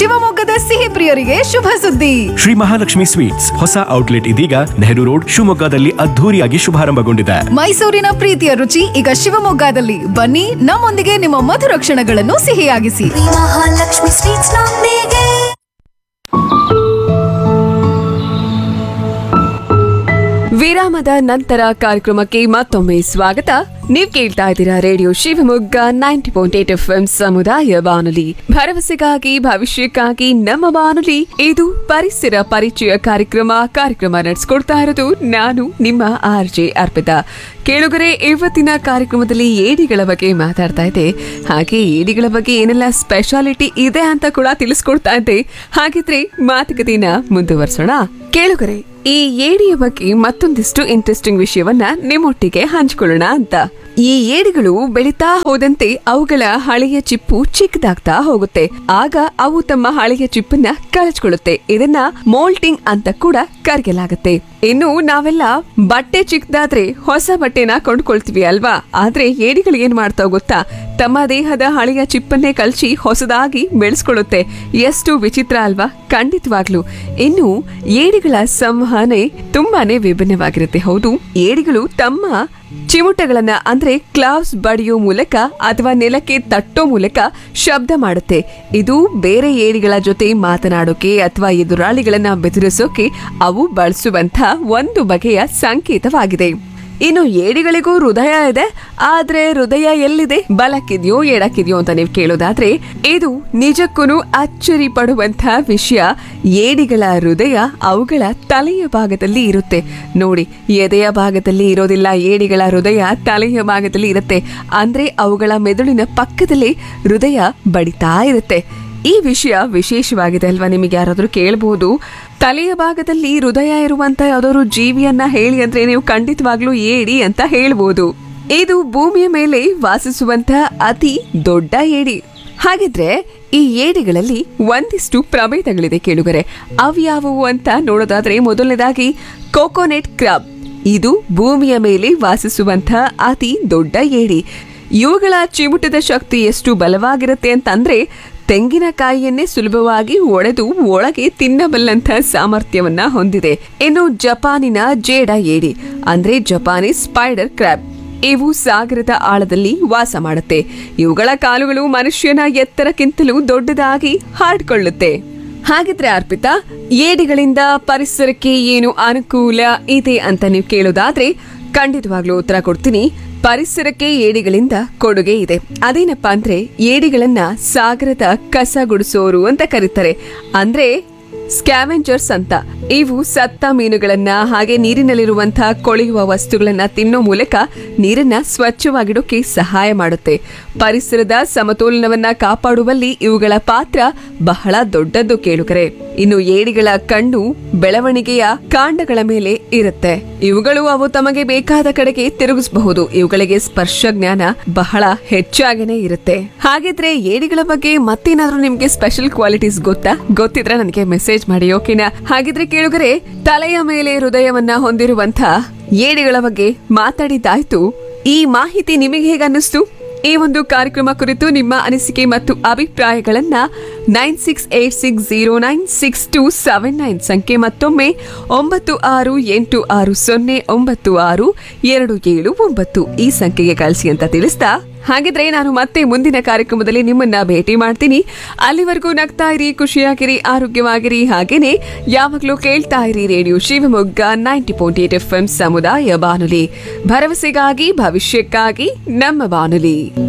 ಶಿವಮೊಗ್ಗದ ಸಿಹಿ ಪ್ರಿಯರಿಗೆ ಶುಭ ಸುದ್ದಿ ಶ್ರೀ ಮಹಾಲಕ್ಷ್ಮಿ ಸ್ವೀಟ್ಸ್ ಹೊಸ ಔಟ್ಲೆಟ್ ಇದೀಗ ನೆಹರು ರೋಡ್ ಶಿವಮೊಗ್ಗದಲ್ಲಿ ಅದ್ಧೂರಿಯಾಗಿ ಶುಭಾರಂಭಗೊಂಡಿದೆ ಮೈಸೂರಿನ ಪ್ರೀತಿಯ ರುಚಿ ಈಗ ಶಿವಮೊಗ್ಗದಲ್ಲಿ ಬನ್ನಿ ನಮ್ಮೊಂದಿಗೆ ನಿಮ್ಮ ಮಧುರ ಕ್ಷಣಗಳನ್ನು ಸಿಹಿಯಾಗಿಸಿ ಶ್ರೀ ಮಹಾಲಕ್ಷ್ಮಿ ಸ್ವೀಟ್ಸ್ ನೊಂದಿಗೆ ವಿರಾಮದ ನಂತರ ಕಾರ್ಯಕ್ರಮಕ್ಕೆ ಮತ್ತೊಮ್ಮೆ ಸ್ವಾಗತ ನೀವ್ ಕೇಳ್ತಾ ಇದ್ದೀರಾ radio Shivamogga ninety point eight F ಸಮುದಾಯ ಬಾನುಲಿ ಭರವಸೆಗಾಗಿ ಭವಿಷ್ಯಕ್ಕಾಗಿ ನಮ್ಮ ಬಾನುಲಿ ಇದು ಪರಿಸರ ಪರಿಚಯ ಕಾರ್ಯಕ್ರಮ ಕಾರ್ಯಕ್ರಮ ನಡೆಸ್ಕೊಡ್ತಾ ಇರೋದು ನಾನು ನಿಮ್ಮ ಆರ್ ಜೆ ಅರ್ಪಿತಾ ಕೇಳುಗರೆ ಇವತ್ತಿನ ಕಾರ್ಯಕ್ರಮದಲ್ಲಿ ಏಡಿಗಳ ಬಗ್ಗೆ ಮಾತಾಡ್ತಾ ಇದ್ದೆ ಹಾಗೆ ಏಡಿಗಳ ಬಗ್ಗೆ ಏನೆಲ್ಲ ಸ್ಪೆಷಾಲಿಟಿ ಇದೆ ಅಂತ ಕೂಡ ತಿಳಿಸ್ಕೊಡ್ತಾ ಇದ್ದೆ ಹಾಗಿದ್ರೆ ಮಾತುಕತೆನ ಮುಂದುವರ್ಸೋಣ ಕೇಳುಗರೆ ಈ ಏಡಿಯ ಬಗ್ಗೆ ಮತ್ತೊಂದಿಷ್ಟು ಇಂಟ್ರೆಸ್ಟಿಂಗ್ ವಿಷಯವನ್ನ ನಿಮ್ಮೊಟ್ಟಿಗೆ ಹಂಚಿಕೊಳ್ಳೋಣ ಅಂತ ಈ ಏಡಿಗಳು ಬೆಳೀತಾ ಹೋದಂತೆ ಅವುಗಳ ಹಳೆಯ ಚಿಪ್ಪು ಚಿಕ್ಕದಾಗ್ತಾ ಹೋಗುತ್ತೆ ಆಗ ಅವು ತಮ್ಮ ಹಳೆಯ ಚಿಪ್ಪನ್ನ ಕಳಚ್ಕೊಳ್ಳುತ್ತೆ ಇದನ್ನ ಮೋಲ್ಟಿಂಗ್ ಅಂತ ಕೂಡ ಕರೆಯಲಾಗುತ್ತೆ ಇನ್ನು ನಾವೆಲ್ಲ ಬಟ್ಟೆ ಚಿಕ್ಕದಾದ್ರೆ ಹೊಸ ಬಟ್ಟೆನ ಕೊಂಡ್ಕೊಳ್ತೀವಿ ಅಲ್ವಾ ಆದ್ರೆ ಏಡಿಗಳು ಏನ್ ಮಾಡ್ತಾವ್ ಗೊತ್ತಾ ತಮ್ಮ ದೇಹದ ಹಳೆಯ ಚಿಪ್ಪನ್ನೇ ಕಲ್ಚಿ ಹೊಸದಾಗಿ ಬೆಳೆಸ್ಕೊಳ್ಳುತ್ತೆ ಎಷ್ಟು ವಿಚಿತ್ರ ಅಲ್ವಾ ಖಂಡಿತವಾಗ್ಲು ಇನ್ನು ಏಡಿಗಳ ಸಂವಹನೆ ತುಂಬಾನೇ ವಿಭಿನ್ನವಾಗಿರುತ್ತೆ ಹೌದು ಏಡಿಗಳು ತಮ್ಮ ಚಿಮುಟಗಳನ್ನ ಅಂದ್ರೆ ಕ್ಲಾವ್ಸ್ ಬಡಿಯೋ ಮೂಲಕ ಅಥವಾ ನೆಲಕ್ಕೆ ತಟ್ಟೋ ಮೂಲಕ ಶಬ್ದ ಮಾಡುತ್ತೆ ಇದು ಬೇರೆ ಏಡಿಗಳ ಜೊತೆ ಮಾತನಾಡೋಕೆ ಅಥವಾ ಎದುರಾಳಿಗಳನ್ನ ಬೆದರಿಸೋಕೆ ಅವು ಬಳಸುವಂತ ಒಂದು ಬಗೆಯ ಸಂಕೇತವಾಗಿದೆ ಇನ್ನು ಏಡಿಗಳಿಗೂ ಹೃದಯ ಇದೆ ಆದ್ರೆ ಹೃದಯ ಎಲ್ಲಿದೆ ಬಲಕ್ಕಿದೆಯೋ ಎಡಕ್ಕಿದೆಯೋ ಅಂತ ನೀವು ಕೇಳೋದಾದ್ರೆ ಇದು ನಿಜಕ್ಕೂ ಅಚ್ಚರಿ ಪಡುವಂತ ವಿಷಯ ಏಡಿಗಳ ಹೃದಯ ಅವುಗಳ ತಲೆಯ ಭಾಗದಲ್ಲಿ ಇರುತ್ತೆ ನೋಡಿ ಎದೆಯ ಭಾಗದಲ್ಲಿ ಇರೋದಿಲ್ಲ ಏಡಿಗಳ ಹೃದಯ ತಲೆಯ ಭಾಗದಲ್ಲಿ ಇರುತ್ತೆ ಅಂದ್ರೆ ಅವುಗಳ ಮೆದುಳಿನ ಪಕ್ಕದಲ್ಲಿ ಹೃದಯ ಬಡಿತಾ ಇರುತ್ತೆ ಈ ವಿಷಯ ವಿಶೇಷವಾಗಿದೆ ಅಲ್ವಾ ನಿಮಗೆ ಯಾರಾದ್ರೂ ಕೇಳಬಹುದು ತಲೆಯ ಭಾಗದಲ್ಲಿ ಹೃದಯ ಇರುವಂತ ಯಾವ್ದಾದ್ರು ಜೀವಿಯನ್ನ ಹೇಳಿ ಅಂದ್ರೆ ನೀವು ಖಂಡಿತವಾಗ್ಲೂ ಏಡಿ ಅಂತ ಹೇಳ್ಬೋದು ಇದು ಭೂಮಿಯ ಮೇಲೆ ವಾಸಿಸುವಂತ ಅತಿ ದೊಡ್ಡ ಏಡಿ ಹಾಗಿದ್ರೆ ಈ ಏಡಿಗಳಲ್ಲಿ ಒಂದಿಷ್ಟು ಪ್ರಭೇದಗಳಿದೆ ಕೇಳುಗರೆ ಅವ್ಯಾವುವು ಅಂತ ನೋಡೋದಾದ್ರೆ ಮೊದಲನೇದಾಗಿ ಕೋಕೋನೆಟ್ ಕ್ರಾಬ್ ಇದು ಭೂಮಿಯ ಮೇಲೆ ವಾಸಿಸುವಂತ ಅತಿ ದೊಡ್ಡ ಏಡಿ ಇವುಗಳ ಚಿಮುಟದ ಶಕ್ತಿ ಎಷ್ಟು ಬಲವಾಗಿರುತ್ತೆ ಅಂತಂದ್ರೆ ತೆಂಗಿನಕಾಯಿಯನ್ನೇ ಸುಲಭವಾಗಿ ಒಡೆದು ಒಳಗೆ ತಿನ್ನಬಲ್ಲಂತ ಸಾಮರ್ಥ್ಯವನ್ನ ಹೊಂದಿದೆ ಇನ್ನು ಜಪಾನಿನ ಜೇಡ ಏಡಿ ಅಂದ್ರೆ ಜಪಾನೀಸ್ ಸ್ಪೈಡರ್ ಕ್ರ್ಯಾಬ್ ಇವು ಸಾಗರದ ಆಳದಲ್ಲಿ ವಾಸ ಮಾಡುತ್ತೆ ಇವುಗಳ ಕಾಲುಗಳು ಮನುಷ್ಯನ ಎತ್ತರಕ್ಕಿಂತಲೂ ದೊಡ್ಡದಾಗಿ ಹಾಡ್ಕೊಳ್ಳುತ್ತೆ ಹಾಗಿದ್ರೆ ಅರ್ಪಿತಾ ಏಡಿಗಳಿಂದ ಪರಿಸರಕ್ಕೆ ಏನು ಅನುಕೂಲ ಇದೆ ಅಂತ ನೀವು ಕೇಳೋದಾದ್ರೆ ಖಂಡಿತವಾಗ್ಲೂ ಉತ್ತರ ಕೊಡ್ತೀನಿ ಪರಿಸರಕ್ಕೆ ಏಡಿಗಳಿಂದ ಕೊಡುಗೆ ಇದೆ ಅದೇನಪ್ಪಾ ಅಂದ್ರೆ ಏಡಿಗಳನ್ನ ಸಾಗರದ ಕಸ ಗುಡಿಸೋರು ಅಂತ ಕರೀತಾರೆ ಅಂದ್ರೆ ಸ್ಕ್ಯಾವೆಂಜರ್ಸ್ ಅಂತ ಇವು ಸತ್ತ ಮೀನುಗಳನ್ನ ಹಾಗೆ ನೀರಿನಲ್ಲಿರುವಂತಹ ಕೊಳೆಯುವ ವಸ್ತುಗಳನ್ನ ತಿನ್ನೋ ಮೂಲಕ ನೀರನ್ನ ಸ್ವಚ್ಛವಾಗಿಡೋಕೆ ಸಹಾಯ ಮಾಡುತ್ತೆ ಪರಿಸರದ ಸಮತೋಲನವನ್ನ ಕಾಪಾಡುವಲ್ಲಿ ಇವುಗಳ ಪಾತ್ರ ಬಹಳ ದೊಡ್ಡದ್ದು ಕೇಳುಗರೆ ಇನ್ನು ಏಡಿಗಳ ಕಣ್ಣು ಬೆಳವಣಿಗೆಯ ಕಾಂಡಗಳ ಮೇಲೆ ಇರುತ್ತೆ ಇವುಗಳು ಅವು ತಮಗೆ ಬೇಕಾದ ಕಡೆಗೆ ತಿರುಗಿಸಬಹುದು ಇವುಗಳಿಗೆ ಸ್ಪರ್ಶ ಜ್ಞಾನ ಬಹಳ ಹೆಚ್ಚಾಗೇನೆ ಇರುತ್ತೆ ಹಾಗಿದ್ರೆ ಏಡಿಗಳ ಬಗ್ಗೆ ಮತ್ತೇನಾದ್ರೂ ನಿಮ್ಗೆ ಸ್ಪೆಷಲ್ ಕ್ವಾಲಿಟೀಸ್ ಗೊತ್ತಾ ಗೊತ್ತಿದ್ರೆ ನನಗೆ ಮೆಸೇಜ್ ಮಾಡಿ ಓಕೆನಾ ಹಾಗಿದ್ರೆ ಕೇಳುಗರೆ ತಲೆಯ ಮೇಲೆ ಹೃದಯವನ್ನ ಹೊಂದಿರುವಂತ ಏಡಿಗಳ ಬಗ್ಗೆ ಮಾತಾಡಿದ್ದಾಯ್ತು ಈ ಮಾಹಿತಿ ನಿಮಗೆ ಹೇಗನ್ನಿಸ್ತು ಈ ಒಂದು ಕಾರ್ಯಕ್ರಮ ಕುರಿತು ನಿಮ್ಮ ಅನಿಸಿಕೆ ಮತ್ತು ಅಭಿಪ್ರಾಯಗಳನ್ನ nine six eight six zero nine six two seven nine ಸಂಖ್ಯೆ ಮತ್ತೊಮ್ಮೆ ಒಂಬತ್ತು ಆರು ಎಂಟು ಆರು ಸೊನ್ನೆ ಒಂಬತ್ತು ಆರು ಎರಡು ಏಳು ಒಂಬತ್ತು ಈ ಸಂಖ್ಯೆಗೆ ಕಳಿಸಿ ಅಂತ ತಿಳಿಸ್ತಾ ಹಾಗಿದ್ರೆ ನಾನು ಮತ್ತೆ ಮುಂದಿನ ಕಾರ್ಯಕ್ರಮದಲ್ಲಿ ನಿಮ್ಮನ್ನ ಭೇಟಿ ಮಾಡ್ತೀನಿ ಅಲ್ಲಿವರೆಗೂ ನಗ್ತಾ ಇರಿ ಖುಷಿಯಾಗಿರಿ ಆರೋಗ್ಯವಾಗಿರಿ ಹಾಗೇನೆ ಯಾವಾಗ್ಲೂ ಕೇಳ್ತಾ ಇರಿ radio Shivamogga ninety point eight F ಸಮುದಾಯ ಬಾನುಲಿ ಭರವಸೆಗಾಗಿ ಭವಿಷ್ಯಕ್ಕಾಗಿ ನಮ್ಮ ಬಾನುಲಿ